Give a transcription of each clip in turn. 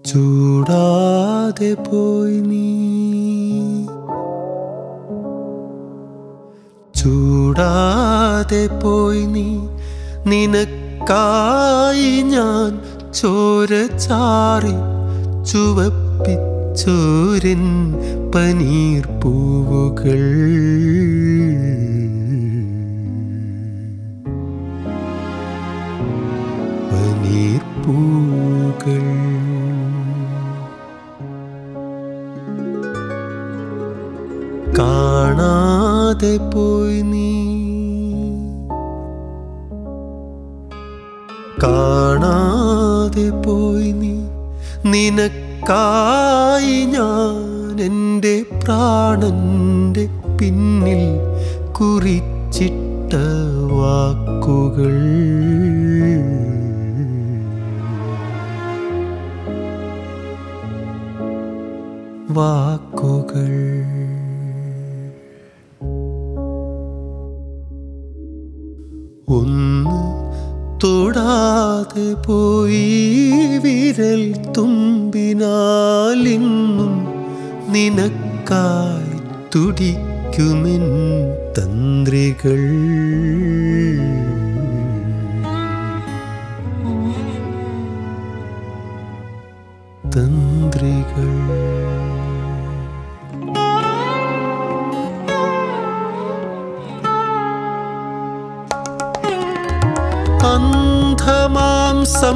ചൂടാതെ പോയി നീ ചൂടാതെ പോയി നീ നിനക്കായി ഞാൻ ചോര ചാറി ചുവപ്പിച്ചോരൻ പനീർ പൂവുകൾ പനീർ പൂകൾ കാണാതെ പോയി നീ കാണാതെ പോയി നീ നിനക്കായി ഞാൻ എൻ്റെ പ്രാണന്റെ പിന്നിൽ കുറിച്ചിട്ട വാക്കുകൾ വാക്കുകൾ ഒന്ന് തൊടാതെ പോയി വിരൽ തുമ്പിനാലിന്നും നിനക്കായി തുടിക്കുമെൻ തന്ത്രികൾ തന്ത്രികൾ അന്ധമാം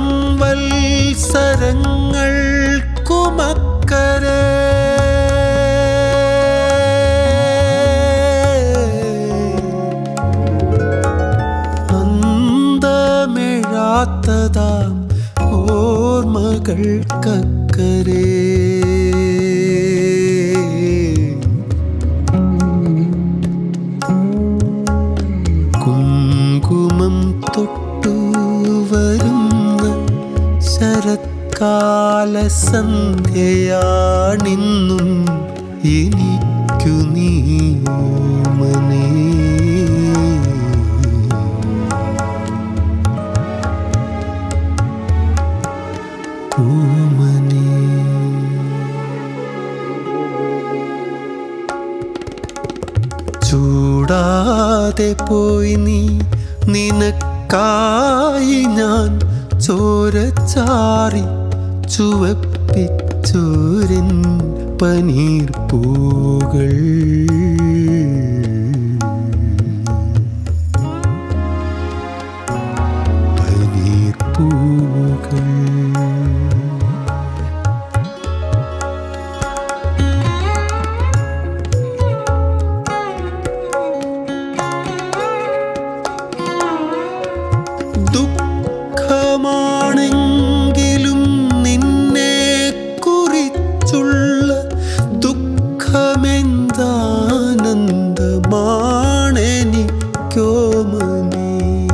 സംവത്സരങ്ങൾക്കുമക്കരെ അന്തമിഴാത്തതാം ഓർമ്മകൾക്കക്കരെ കുങ്കുമം തൊട്ടു വരുന്ന ശരത്കാല സന്ധ്യയാണിന്നും എനിക്കു നീ ഓമനേ ഓമനേ ചൂടാതെ പോയി നീ നിനക്കായി ഞാൻ ചോര ചാറി ചുവപ്പിച്ചോരൻ പനീർ പൂകൾ പനീർ പൂകൾ ദുഃഖമാണെങ്കിലും നിന്നെ കുറിച്ചുള്ള ദുഃഖമെന്താനന്ദമാണെനിക്കോമനീ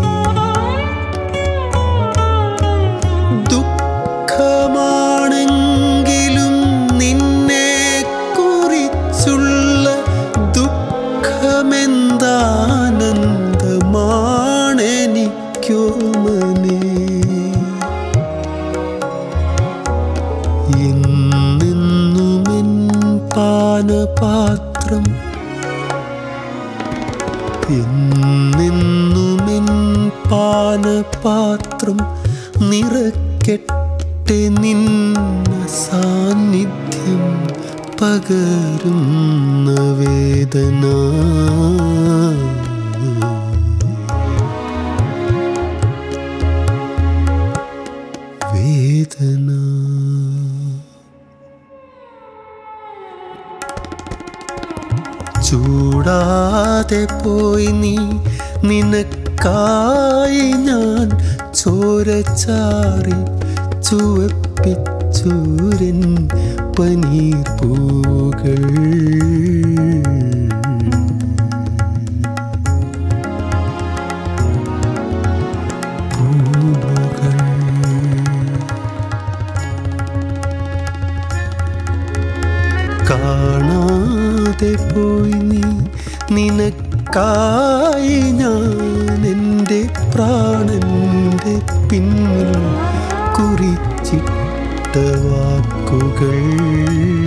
ദുഃഖമാണെങ്കിലും നിന്നെ കുറിച്ചുള്ള ദുഃഖമെന്താനന്ദമാണെനിക്കോമനേ എന്നെന്നുമെൻ പാനപാത്രം എന്നെന്നുമെൻ പാനപാത്രം നിറക്കെട്ടെ നിന്ന സാന്നിധ്യം പകരുന്ന വേദന വേദന ചൂടാതെ പോയി നീ നിനക്കായി ഞാൻ ചോര ചാറി ചുവപ്പിച്ചൂരൻ പനീർ പൂകൾ കാണാതെ പോയി നീ നിനക്കായി ഞാൻ എൻ്റെ പ്രാണന്റെ പിന്നിൽ കുറിച്ചിട്ട വാക്കുകൾ